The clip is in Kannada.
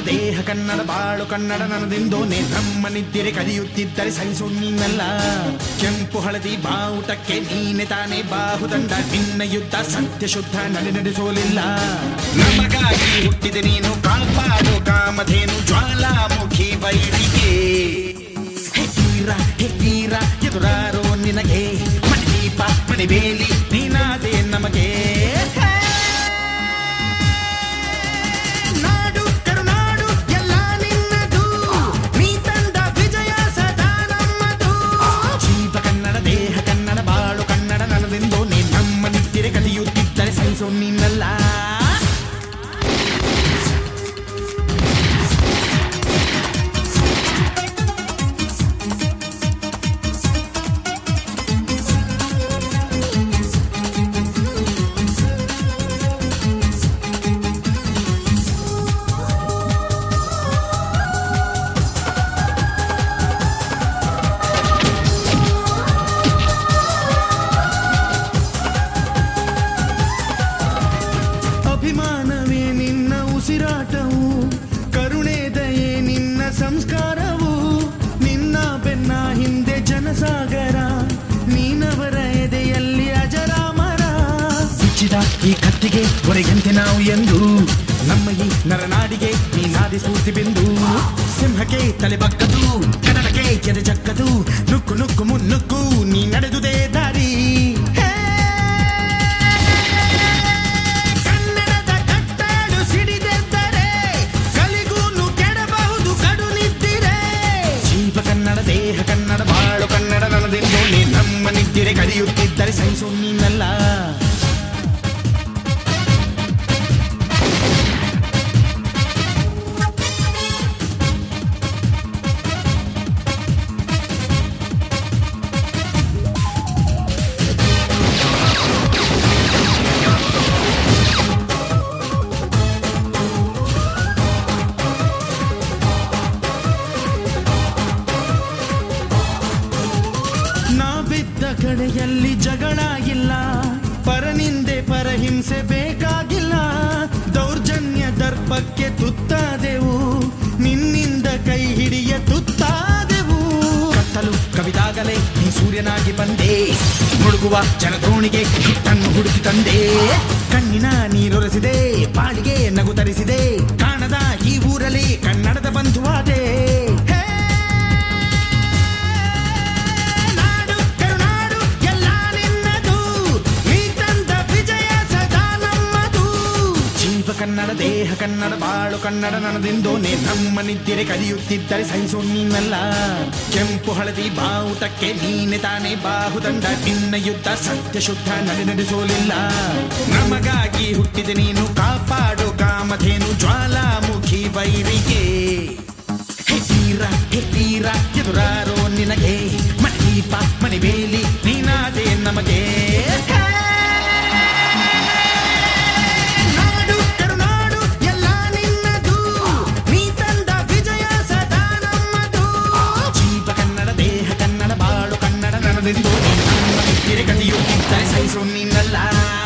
ದೇಹ ಕನ್ನಡ ಬಾಳು ಕನ್ನಡ ನನ್ನದೆಂದೋನೆ ನಮ್ಮ ನಿದ್ದಿರೆ ಕದಿಯುತ್ತಿದ್ದರೆ ಸಹಿಸು ನೀನಲ್ಲ ಕೆಂಪು ಹಳದಿ ಬಾವುಟಕ್ಕೆ ನೀನೆ ತಾನೇ ಬಾಹುದಂಡ ನಿನ್ನ ಯುದ್ಧ ಸತ್ಯ ಶುದ್ಧ ನಡೆ ನಡೆಸೋಲಿಲ್ಲ ನಮಗಾಗಿ ಹುಟ್ಟಿದೆ ನೀನು ಕಾಪಾಡು ಕಾಮಧೇನು ಜ್ವಾಲಾಮುಖಿ ವೈರಿಗೆ ಹೇ ವೀರ ಹೇ ವೀರ ಎದುರಾರೋ ನಿನಗೆ ಮಣಿದೀಪ ಮಣಿಬೇಲಿ ನೀನಾದೆ ನಮಗೆ ನಾಡು ಕರುನಾಡು ಎಲ್ಲ ನಿನ್ನದು ನೀ ತಂದ ವಿಜಯ ಸದಾ ನಮ್ಮದು ಜೀವ ಕನ್ನಡ ದೇಹ ಕನ್ನಡ ಬಾಳು ಕನ್ನಡ ನನ್ನದೆಂದು ನೀ ನಮ್ಮ ನಿದ್ದಿರೆ ಕಲಿಯುತ್ತಿದ್ದರೆ ಸಹಿಸೋ ನೀನಲ್ಲ ಅಭಿಮಾನವೇ ನಿನ್ನ ಉಸಿರಾಟವು ಕರುಣೆ ದಯೆ ನಿನ್ನ ಸಂಸ್ಕಾರವು ನಿನ್ನ ಬೆನ್ನ ಹಿಂದೆ ಜನಸಾಗರ ನೀನವರ ಎದೆಯಲ್ಲಿ ಅಜರಾಮರ ಬಿಚ್ಚಿದ ಈ ಕತ್ತಿಗೆ ಹೊರೆಯಂತೆ ನಾವು ಎಂದು ನಮ್ಮ ಈ ನರನಾಡಿಗೆ ನೀನಾದಿ ಸ್ಫೂರ್ತಿ ಬಿಂದು ಸಿಂಹಕ್ಕೆ ತಲೆ ಬಗ್ಗದು ಕನ್ನಡಕ್ಕೆ ಎದೆ ಜಕ್ಕದು ನುಕ್ಕು ನುಕ್ಕು ಮುನ್ನುಕ್ಕು ನೀ ನಡೆದುದೇ ದಾರಿ ಹೇ ಕನ್ನಡದ ಕಟ್ಟಾಡು ಸಿಡಿದೆದ್ದರೆ ಕಲಿಗೂನು ಕೆಡಬಹುದು ಕಡು ನಿದ್ದಿರೆ ಜೀವ ಕನ್ನಡ ದೇಹ ಕನ್ನಡ ಬಾಳು ಕನ್ನಡ ನನ್ನದೆಂದು ನೀ ನಮ್ಮ ನಿದ್ದಿರೆ ಕಲಿಯುತ್ತಿದ್ದರೆ ಸಹಿಸು ನೀನಲ್ಲ ನಾವಿದ್ದ ಕಡೆಯಲ್ಲಿ ಜಗಳ ಇಲ್ಲ ಪರನಿಂದೆ ಪರಹಿಂಸೆ ಬೇಕಾಗಿಲ್ಲ ದೌರ್ಜನ್ಯ ದರ್ಪಕ್ಕೆ ತುತ್ತಾದೆವು ನಿನ್ನಿಂದ ಕೈ ಹಿಡಿಯ ತುತ್ತಾದೆವು ಕತ್ತಲು ಕವಿದಾಗಲೇ ನೀ ಸೂರ್ಯನಾಗಿ ಬಂದೆ ಮುಳುಗುವ ಜನದ್ರೋಣಿಗೆ ಹಿಟ್ಟನ್ನು ಹುಡುಕಿ ತಂದೆ ಕಣ್ಣಿನ ನೀರೊರೆಸಿದೆ ಬಾಳಿಗೆ ನಗು ತರಿಸಿದೆ ಕಾಣದ ಈ ಊರಲ್ಲಿ ಕನ್ನಡದ ಬಂಧುವಾದೆ ಹೇ ನಾಡು ಕರುನಾಡು ಎಲ್ಲ ನಿನ್ನದು ನೀ ತಂದ ವಿಜಯ ಸದಾ ನಮ್ಮದು ಜೀವ ಕನ್ನಡ ದೇಹ ಕನ್ನಡ ಬಾಳು ಕನ್ನಡ ನನ್ನದೆಂದು ನೇ ನಮ್ಮ ನಿದ್ದಿರೆ ಕಲಿಯುತ್ತಿದ್ದರೆ ಸಹಿಸೋ ನೀನಲ್ಲ ಕೆಂಪು ಹಳದಿ ಬಾವುಟಕ್ಕೆ ನೀನೆ ತಾನೇ ಬಾಹುದಂಡ ನಿನ್ನ ಯುದ್ಧ ಸತ್ಯ ಶುದ್ಧ ನಡೆ ನಡೆಸೋಲಿಲ್ಲ ನಮಗಾಗಿ ಹುಟ್ಟಿದೆ ನೀನು ಕಾಪಾಡು ಕಾಮಧೇನು ಜ್ವಾಲಾಮುಖಿ ವೈರಿಗೆ ಹೇ ವೀರ ಹೇ ವೀರ ಎದುರಾರೋ ನಿನಗೆ ಮಣಿದೀಪ ಮಣಿಬೇಲಿ ನೀನಾದೆ ನಮಗೆ ನಾಡು ಕರುನಾಡು ಎಲ್ಲ ನಿನ್ನದು ನೀ ತಂದ ವಿಜಯ ಸದಾ ನಮ್ಮದು ಜೀವ ಕನ್ನಡ ದೇಹ ಕನ್ನಡ ಬಾಳು ಕನ್ನಡ ನನ್ನದೆಂದು ನಮ್ಮ ನಿದ್ದಿರೆ ಕಲಿಯುತ್ತಿದ್ದರೆ ಸಹಿಸು ನೀನಲ್ಲ